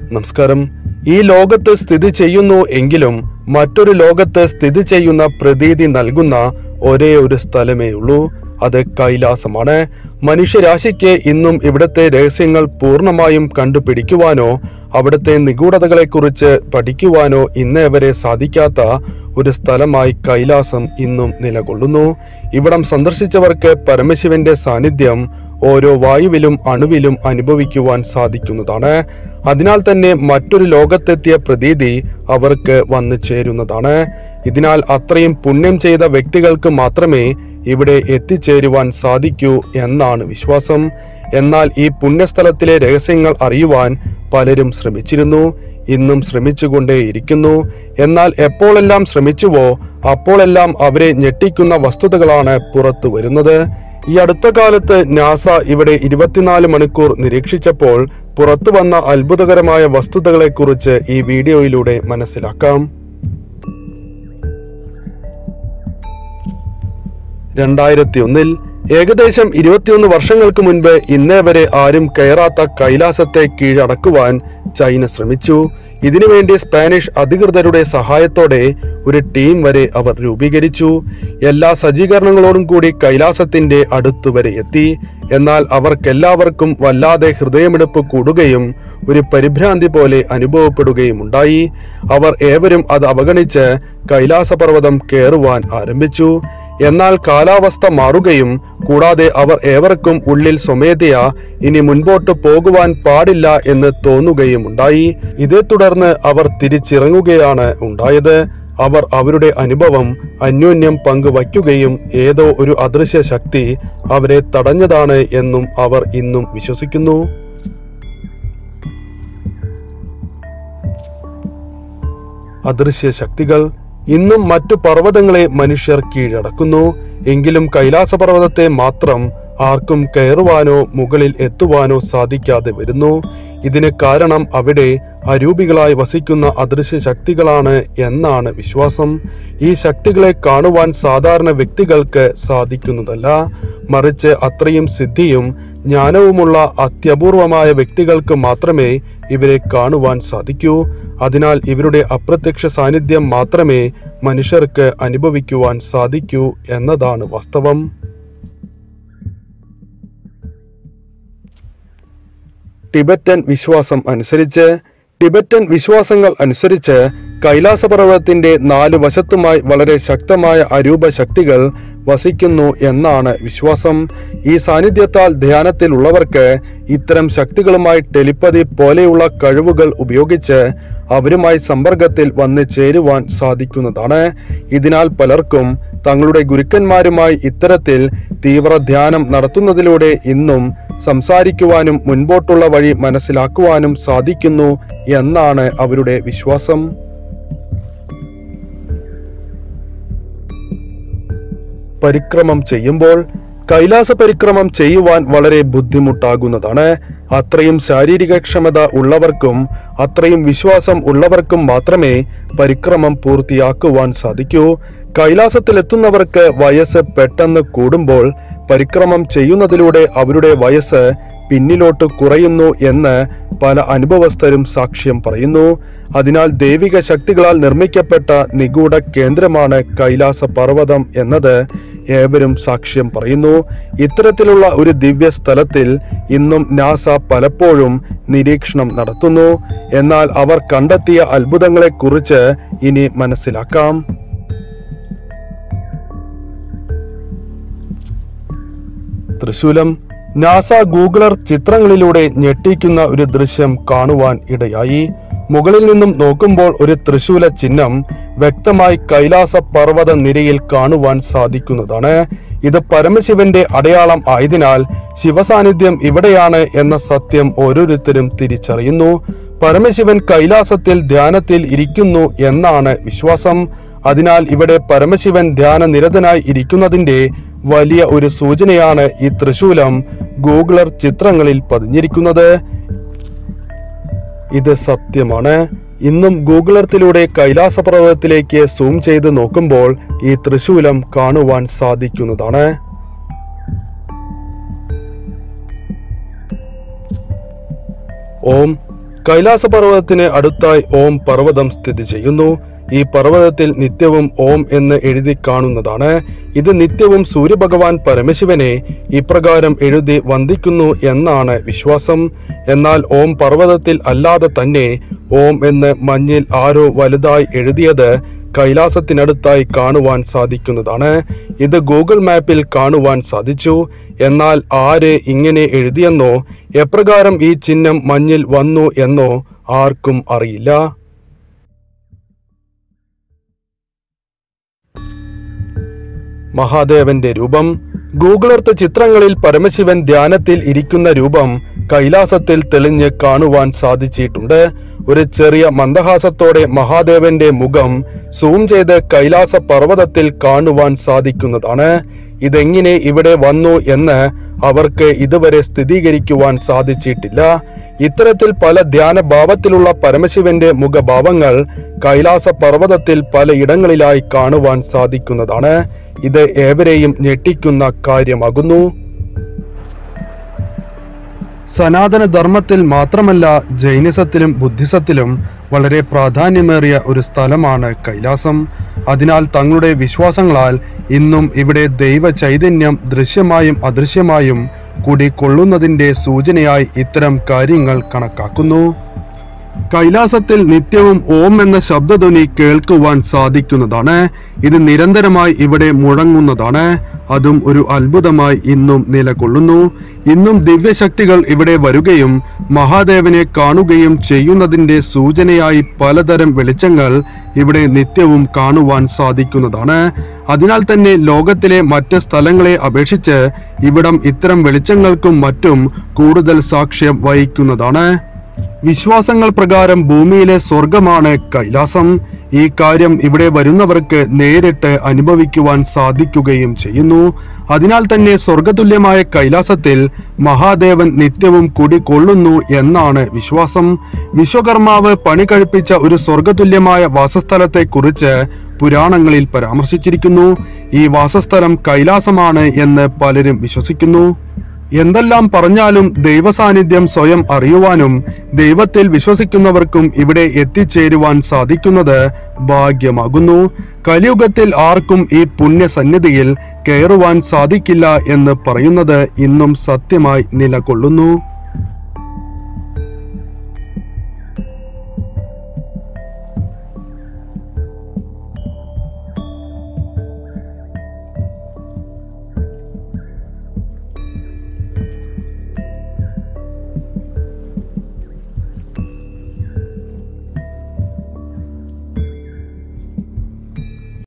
നമസ്കാരം ഈ ലോകത്ത് സ്ഥിതി ചെയ്യുന്നു എങ്കിലും മറ്റൊരു ലോകത്ത് സ്ഥിതി ചെയ്യുന്ന പ്രതീതി നൽകുന്ന ഒരേ ഒരു സ്ഥലമേ ഉള്ളൂ അത് കൈലാസമാണ് മനുഷ്യരാശിക്ക് ഇന്നും ഇവിടുത്തെ രഹസ്യങ്ങൾ പൂർണ്ണമായും കണ്ടുപിടിക്കുവാനോ അവിടുത്തെ നിഗൂഢതകളെക്കുറിച്ച് പഠിക്കുവാനോ ഇന്നേ വരെ സാധിക്കാത്ത ഒരു സ്ഥലമായി കൈലാസം ഇന്നും നിലകൊള്ളുന്നു ഇവിടം സന്ദർശിച്ചവർക്ക് പരമശിവന്റെ സാന്നിധ്യം ഓരോ വായുവിലും അണുവിലും അനുഭവിക്കുവാൻ സാധിക്കുന്നതാണ് അതിനാൽ തന്നെ മറ്റൊരു ലോകത്തെത്തിയ പ്രതീതി അവർക്ക് വന്നു ചേരുന്നതാണ് ഇതിനാൽ അത്രയും പുണ്യം ചെയ്ത വ്യക്തികൾക്ക് മാത്രമേ ഇവിടെ എത്തിച്ചേരുവാൻ സാധിക്കൂ എന്നാണ് വിശ്വാസം എന്നാൽ ഈ പുണ്യസ്ഥലത്തിലെ രഹസ്യങ്ങൾ അറിയുവാൻ പലരും ശ്രമിച്ചിരുന്നു ഇന്നും ശ്രമിച്ചുകൊണ്ടേയിരിക്കുന്നു എന്നാൽ എപ്പോഴെല്ലാം ശ്രമിച്ചുവോ അപ്പോഴെല്ലാം അവരെ ഞെട്ടിക്കുന്ന വസ്തുതകളാണ് പുറത്തു വരുന്നത് ഈ അടുത്ത കാലത്ത് നാസ ഇവിടെ ഇരുപത്തിനാല് മണിക്കൂർ നിരീക്ഷിച്ചപ്പോൾ പുറത്തു വന്ന അത്ഭുതകരമായ വസ്തുതകളെക്കുറിച്ച് ഈ വീഡിയോയിലൂടെ മനസ്സിലാക്കാം രണ്ടായിരത്തി ഒന്നിൽ ഏകദേശം ഇരുപത്തിയൊന്ന് വർഷങ്ങൾക്ക് മുൻപ് ഇന്നേ വരെ ആരും കയറാത്ത കൈലാസത്തെ കീഴടക്കുവാൻ ചൈന ശ്രമിച്ചു ഇതിനുവേണ്ടി സ്പാനിഷ് അധികൃതരുടെ സഹായത്തോടെ ഒരു ടീം വരെ അവർ രൂപീകരിച്ചു എല്ലാ സജ്ജീകരണങ്ങളോടും കൂടി കൈലാസത്തിന്റെ അടുത്തുവരെ എത്തി എന്നാൽ അവർക്കെല്ലാവർക്കും വല്ലാതെ ഹൃദയമിടിപ്പ് കൂടുകയും ഒരു പരിഭ്രാന്തി പോലെ അനുഭവപ്പെടുകയും ഉണ്ടായി അവർ ഏവരും അത് അവഗണിച്ച് കൈലാസപർവ്വതം കയറുവാൻ ആരംഭിച്ചു എന്നാൽ കാലാവസ്ഥ മാറുകയും കൂടാതെ അവർ ഏവർക്കും ഉള്ളിൽ സ്വമേധയാ ഇനി മുൻപോട്ട് പോകുവാൻ പാടില്ല എന്ന് തോന്നുകയും ഉണ്ടായി ഇതേ തുടർന്ന് അവർ തിരിച്ചിറങ്ങുകയാണ് ഉണ്ടായത് അവർ അവരുടെ അനുഭവം അന്യോന്യം പങ്കുവയ്ക്കുകയും ഏതോ ഒരു അദൃശ്യ ശക്തി അവരെ തടഞ്ഞതാണ് എന്നും അവർ ഇന്നും വിശ്വസിക്കുന്നു അദൃശ്യ ശക്തികൾ ഇന്നും മറ്റു പർവ്വതങ്ങളെ മനുഷ്യർ കീഴടക്കുന്നു എങ്കിലും കൈലാസപർവ്വതത്തെ മാത്രം ആർക്കും കയറുവാനോ മുകളിൽ എത്തുവാനോ സാധിക്കാതെ വരുന്നു ഇതിന് കാരണം അവിടെ അരൂപികളായി വസിക്കുന്ന അദൃശ്യ ശക്തികളാണ് എന്നാണ് വിശ്വാസം ഈ ശക്തികളെ കാണുവാൻ സാധാരണ വ്യക്തികൾക്ക് സാധിക്കുന്നതല്ല മറിച്ച് അത്രയും സിദ്ധിയും ജ്ഞാനവുമുള്ള അത്യപൂർവമായ വ്യക്തികൾക്ക് മാത്രമേ ഇവരെ കാണുവാൻ സാധിക്കൂ അതിനാൽ ഇവരുടെ അപ്രത്യക്ഷ സാന്നിധ്യം മാത്രമേ മനുഷ്യർക്ക് അനുഭവിക്കുവാൻ സാധിക്കൂ എന്നതാണ് വാസ്തവം ടിബറ്റൻ വിശ്വാസം അനുസരിച്ച് ടിബറ്റൻ വിശ്വാസങ്ങൾ അനുസരിച്ച് കൈലാസപർവ്വതത്തിന്റെ നാല് വശത്തുമായി വളരെ ശക്തമായ അരൂപ ശക്തികൾ വസിക്കുന്നു എന്നാണ് വിശ്വാസം ഈ സാന്നിധ്യത്താൽ ധ്യാനത്തിലുള്ളവർക്ക് ഇത്തരം ശക്തികളുമായി ടെലിപ്പതി പോലെയുള്ള കഴിവുകൾ ഉപയോഗിച്ച് അവരുമായി സമ്പർക്കത്തിൽ വന്ന് ചേരുവാൻ സാധിക്കുന്നതാണ് ഇതിനാൽ പലർക്കും തങ്ങളുടെ ഗുരുക്കന്മാരുമായി ഇത്തരത്തിൽ തീവ്ര ധ്യാനം നടത്തുന്നതിലൂടെ ഇന്നും സംസാരിക്കുവാനും മുൻപോട്ടുള്ള വഴി മനസ്സിലാക്കുവാനും സാധിക്കുന്നു എന്നാണ് അവരുടെ വിശ്വാസം പരിക്രമം ചെയ്യുമ്പോൾ കൈലാസ പരിക്രമം ചെയ്യുവാൻ വളരെ ബുദ്ധിമുട്ടാകുന്നതാണ് അത്രയും ശാരീരിക ക്ഷമത ഉള്ളവർക്കും അത്രയും വിശ്വാസം ഉള്ളവർക്കും മാത്രമേ പരിക്രമം പൂർത്തിയാക്കുവാൻ സാധിക്കൂ കൈലാസത്തിലെത്തുന്നവർക്ക് വയസ്സ് പെട്ടെന്ന് കൂടുമ്പോൾ പരിക്രമം ചെയ്യുന്നതിലൂടെ അവരുടെ വയസ്സ് പിന്നിലോട്ട് കുറയുന്നു എന്ന് പല അനുഭവസ്ഥരും സാക്ഷ്യം പറയുന്നു അതിനാൽ ദൈവിക ശക്തികളാൽ നിർമ്മിക്കപ്പെട്ട നിഗൂഢ കേന്ദ്രമാണ് കൈലാസ പർവ്വതം എന്നത് ഏവരും സാക്ഷ്യം പറയുന്നു ഇത്തരത്തിലുള്ള ഒരു ദിവ്യ സ്ഥലത്തിൽ ഇന്നും നാസ പലപ്പോഴും നിരീക്ഷണം നടത്തുന്നു എന്നാൽ അവർ കണ്ടെത്തിയ അത്ഭുതങ്ങളെക്കുറിച്ച് ഇനി മനസ്സിലാക്കാം തൃശൂലം നാസ ഗൂഗിളർ ചിത്രങ്ങളിലൂടെ ഞെട്ടിക്കുന്ന ഒരു ദൃശ്യം കാണുവാൻ ഇടയായി മുകളിൽ നിന്നും നോക്കുമ്പോൾ ഒരു തൃശൂല ചിഹ്നം വ്യക്തമായി കൈലാസ പർവ്വത നിരയിൽ കാണുവാൻ സാധിക്കുന്നതാണ് ഇത് പരമശിവന്റെ അടയാളം ആയതിനാൽ ശിവസാന്നിധ്യം ഇവിടെയാണ് എന്ന സത്യം ഓരോരുത്തരും തിരിച്ചറിയുന്നു പരമശിവൻ കൈലാസത്തിൽ ധ്യാനത്തിൽ ഇരിക്കുന്നു എന്നാണ് വിശ്വാസം അതിനാൽ ഇവിടെ പരമശിവൻ ധ്യാന നിരതനായി ഇരിക്കുന്നതിന്റെ വലിയ ഒരു സൂചനയാണ് ഈ തൃശൂലം ഗൂഗിളർ ചിത്രങ്ങളിൽ പതിഞ്ഞിരിക്കുന്നത് ഇത് സത്യമാണ് ഇന്നും ഗൂഗിളർത്തിലൂടെ കൈലാസപർവ്വതത്തിലേക്ക് സൂം ചെയ്ത് നോക്കുമ്പോൾ ഈ തൃശൂലം കാണുവാൻ സാധിക്കുന്നതാണ് ഓം കൈലാസ പർവ്വതത്തിന് അടുത്തായി ഓം പർവ്വതം സ്ഥിതി ചെയ്യുന്നു ഈ പർവ്വതത്തിൽ നിത്യവും ഓം എന്ന് എഴുതി കാണുന്നതാണ് ഇത് നിത്യവും സൂര്യഭഗവാൻ പരമശിവനെ ഇപ്രകാരം എഴുതി വന്ദിക്കുന്നു എന്നാണ് വിശ്വാസം എന്നാൽ ഓം പർവ്വതത്തിൽ അല്ലാതെ തന്നെ ഓം എന്ന് മഞ്ഞിൽ ആരോ വലുതായി എഴുതിയത് കൈലാസത്തിനടുത്തായി കാണുവാൻ സാധിക്കുന്നതാണ് ഇത് ഗൂഗിൾ മാപ്പിൽ കാണുവാൻ സാധിച്ചു എന്നാൽ ആര് ഇങ്ങനെ എഴുതിയെന്നോ എപ്രകാരം ഈ ചിഹ്നം മഞ്ഞിൽ വന്നു എന്നോ ആർക്കും അറിയില്ല മഹാദേവന്റെ രൂപം ഗൂഗിൾ എർത്ത് ചിത്രങ്ങളിൽ പരമശിവൻ ധ്യാനത്തിൽ ഇരിക്കുന്ന രൂപം കൈലാസത്തിൽ തെളിഞ്ഞ് കാണുവാൻ സാധിച്ചിട്ടുണ്ട് ഒരു ചെറിയ മന്ദഹാസത്തോടെ മഹാദേവന്റെ മുഖം സൂം ചെയ്ത് കൈലാസ പർവ്വതത്തിൽ കാണുവാൻ സാധിക്കുന്നതാണ് ഇതെങ്ങനെ ഇവിടെ വന്നു എന്ന് അവർക്ക് ഇതുവരെ സ്ഥിരീകരിക്കുവാൻ സാധിച്ചിട്ടില്ല ഇത്തരത്തിൽ പല ധ്യാനഭാവത്തിലുള്ള പരമശിവന്റെ മുഖഭാവങ്ങൾ കൈലാസ പർവ്വതത്തിൽ പലയിടങ്ങളിലായി കാണുവാൻ സാധിക്കുന്നതാണ് ഇത് ഏവരെയും ഞെട്ടിക്കുന്ന കാര്യമാകുന്നു സനാതന ധർമ്മത്തിൽ മാത്രമല്ല ജൈനിസത്തിലും ബുദ്ധിസത്തിലും വളരെ പ്രാധാന്യമേറിയ ഒരു സ്ഥലമാണ് കൈലാസം അതിനാൽ തങ്ങളുടെ വിശ്വാസങ്ങളാൽ ഇന്നും ഇവിടെ ദൈവ ചൈതന്യം ദൃശ്യമായും അദൃശ്യമായും കൂടിക്കൊള്ളുന്നതിന്റെ സൂചനയായി ഇത്തരം കാര്യങ്ങൾ കണക്കാക്കുന്നു കൈലാസത്തിൽ നിത്യവും ഓം എന്ന ശബ്ദധ്വനി കേൾക്കുവാൻ സാധിക്കുന്നതാണ് ഇത് നിരന്തരമായി ഇവിടെ മുഴങ്ങുന്നതാണ് അതും ഒരു അത്ഭുതമായി ഇന്നും നിലകൊള്ളുന്നു ഇന്നും ദിവ്യശക്തികൾ ഇവിടെ വരികയും മഹാദേവനെ കാണുകയും ചെയ്യുന്നതിന്റെ സൂചനയായി പലതരം വെളിച്ചങ്ങൾ ഇവിടെ നിത്യവും കാണുവാൻ സാധിക്കുന്നതാണ് അതിനാൽ തന്നെ ലോകത്തിലെ മറ്റ് സ്ഥലങ്ങളെ അപേക്ഷിച്ച് ഇവിടം ഇത്തരം വെളിച്ചങ്ങൾക്കും മറ്റും കൂടുതൽ സാക്ഷ്യം വഹിക്കുന്നതാണ് വിശ്വാസങ്ങൾ പ്രകാരം ഭൂമിയിലെ സ്വർഗമാണ് കൈലാസം ഈ കാര്യം ഇവിടെ വരുന്നവർക്ക് നേരിട്ട് അനുഭവിക്കുവാൻ സാധിക്കുകയും ചെയ്യുന്നു അതിനാൽ തന്നെ സ്വർഗതുല്യമായ കൈലാസത്തിൽ മഹാദേവൻ നിത്യവും കുടികൊള്ളുന്നു എന്നാണ് വിശ്വാസം വിശ്വകർമാവ് പണി കഴിപ്പിച്ച ഒരു സ്വർഗതുല്യമായ വാസസ്ഥലത്തെ കുറിച്ച് പുരാണങ്ങളിൽ പരാമർശിച്ചിരിക്കുന്നു ഈ വാസസ്ഥലം കൈലാസമാണ് എന്ന് പലരും വിശ്വസിക്കുന്നു എന്തെല്ലാം പറഞ്ഞാലും ദൈവസാന്നിധ്യം സ്വയം അറിയുവാനും ദൈവത്തിൽ വിശ്വസിക്കുന്നവർക്കും ഇവിടെ എത്തിച്ചേരുവാൻ സാധിക്കുന്നത് ഭാഗ്യമാകുന്നു കലിയുഗത്തിൽ ആർക്കും ഈ പുണ്യസന്നിധിയിൽ കയറുവാൻ സാധിക്കില്ല എന്ന് പറയുന്നത് ഇന്നും സത്യമായി നിലകൊള്ളുന്നു